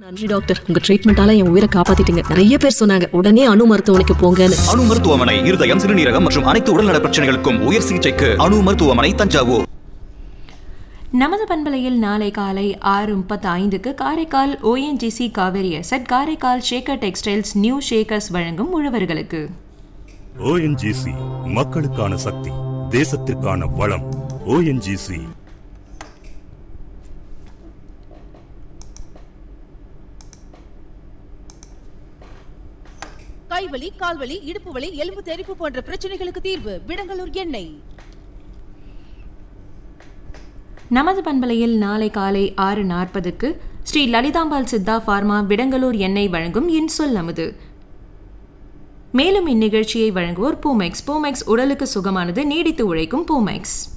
நன்றி டாக்டர் உங்க ட்ரீட்மெண்டால என் உயிரை காப்பாத்திட்டீங்க நிறைய பேர் சொன்னாங்க உடனே அணு மருத்துவமனைக்கு போங்கன்னு அணு மருத்துவமனை இருதயம் சிறுநீரகம் மற்றும் அனைத்து உடல்நல பிரச்சனைகளுக்கும் உயர் சிகிச்சைக்கு அணு மருத்துவமனை தஞ்சாவூர் நமது பண்பலையில் நாளை காலை ஆறு முப்பத்தி ஐந்துக்கு Karaikal ONGC Cauvery asset Karaikal Shekar textiles new Shekars வழங்கும் உழவர்களுக்கு ஓஎன்ஜிசி மக்களுக்கான சக்தி தேசத்திற்கான வளம் ஓஎன்ஜிசி கைவலி கால்வலி இடுப்பு வலி எலும்பு தெறிப்பு போன்ற பிரச்சனைகளுக்கு தீர்வு விடங்கலூர் எண்ணெய் நமது பண்பலையில் நாளை காலை ஆறு நாற்பதுக்கு ஸ்ரீ லலிதாம்பாள் சித்தா ஃபார்மா விடங்கலூர் எண்ணெய் வழங்கும் இன்சொல் நமது மேலும் இந்நிகழ்ச்சியை வழங்குவோர் பூமெக்ஸ் பூமெக்ஸ் உடலுக்கு சுகமானது நீடித்து உழைக்கும் பூமெக்ஸ்